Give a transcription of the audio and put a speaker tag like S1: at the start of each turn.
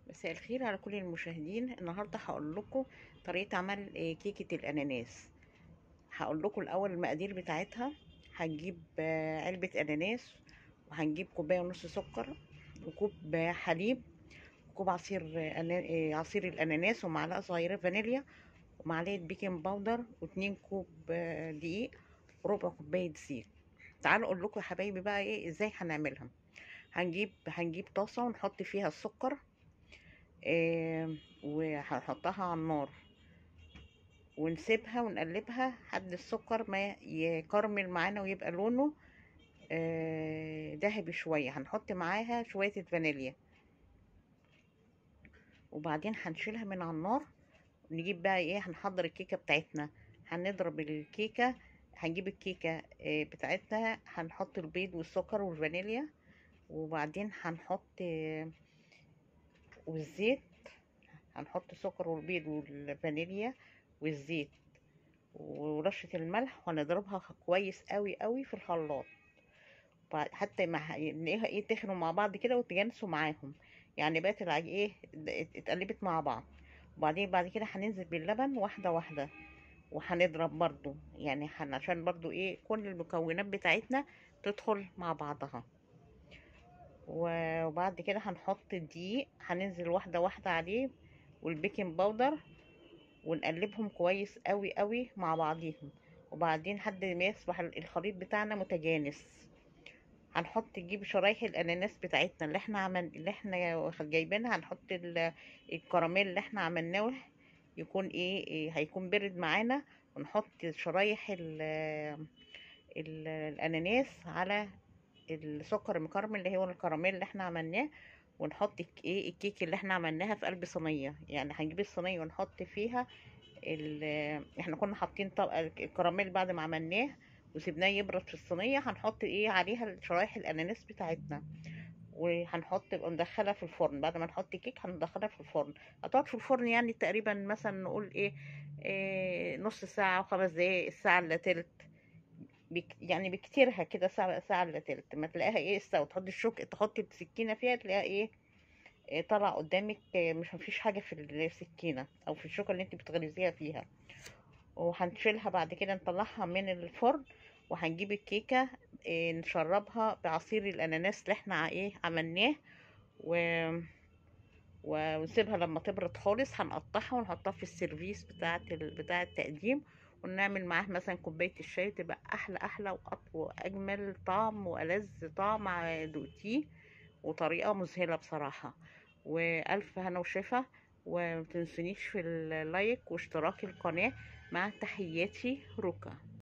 S1: مساء الخير على كل المشاهدين النهارده هقول لكم طريقه عمل آه، كيكه الاناناس هقول لكم الاول المقادير بتاعتها هنجيب آه، علبه اناناس وهنجيب كوبايه ونص سكر وكوب آه، حليب وكوب عصير آه، أنا- آه، عصير الاناناس ومعلقه صغيره فانيليا ومعلقه بيكنج باودر واتنين كوب آه، دقيق وربع كوبايه زيت تعالوا اقول لكم يا حبايبي بقى ايه ازاي هنعملها هنجيب هنجيب طاسه ونحط فيها السكر آه، وهنحطها على النار ونسيبها ونقلبها لحد السكر ما يكرمل معانا ويبقى لونه آه، ذهبي شوية هنحط معاها شوية الفانيليا وبعدين هنشيلها من على النار نجيب بقى ايه هنحضر الكيكة بتاعتنا هنضرب الكيكة هنجيب الكيكة آه، بتاعتنا هنحط البيض والسكر والفانيليا وبعدين هنحط آه، والزيت هنحط السكر والبيض والفانيليا والزيت ورشة الملح وهنضربها كويس قوي قوي في الخلاط بعد- حتى ما ه- نلاقيها ايه تخنوا مع بعض كده وتجانسوا معاهم يعني بقت العج ايه ات- اتقلبت مع بعض وبعدين بعد كده هننزل باللبن واحدة واحدة وهنضرب برضو يعني هن- عشان برضو ايه كل المكونات بتاعتنا تدخل مع بعضها و- وبعد كده هنحط الدقيق هننزل واحدة واحدة عليه والبيكنج باودر ونقلبهم كويس قوي قوي مع بعضيهم وبعدين لحد ما يصبح ال- الخليط بتاعنا متجانس هنحط نجيب شرايح الاناناس بتاعتنا اللي احنا عمل اللي احنا جايبينها هنحط ال- الكراميل اللي احنا عملناه يكون ايه, إيه هيكون برد معانا ونحط شرايح ال ال الاناناس على السكر المكرمل اللي هو الكراميل اللي احنا عملناه ونحط الك- ايه الكيك اللي احنا عملناها في قلب صينيه يعني هنجيب الصينيه ونحط فيها ال- احنا كنا حاطين طبق الكراميل بعد ما عملناه وسيبناه يبرد في الصينيه هنحط ايه عليها شرايح الاناناس بتاعتنا وهنحط ندخلها في الفرن بعد ما نحط كيك هندخلها في الفرن هتقعد في الفرن يعني تقريبا مثلا نقول ايه, إيه نص ساعه وخمس دقايق الساعه الا تلت بك يعني بكتيرها كده ساعة ساعة الا تلت ما تلاقيها ايه استوت تحط الشوك تحط السكينة فيها تلاقيها ايه إيه طلع قدامك إيه مش مفيش حاجة في السكينة او في الشوكة اللي انت بتغرزيها فيها وهنشيلها بعد كده نطلعها من الفرن وهنجيب الكيكة إيه نشربها بعصير الاناناس اللي احنا ع- ايه عملناه و... و- ونسيبها لما تبرد خالص هنقطعها ونحطها في السيرفيس بتاعة ال... بتاع التقديم ونعمل معاه مثلا كوباية الشاي تبقى أحلى أحلى وأط- وأجمل طعم وألذ طعم ع- دوقتيه وطريقة مذهلة بصراحة وألف هنا وشفا ومتنسونيش في اللايك واشتراك القناة مع تحياتي ركا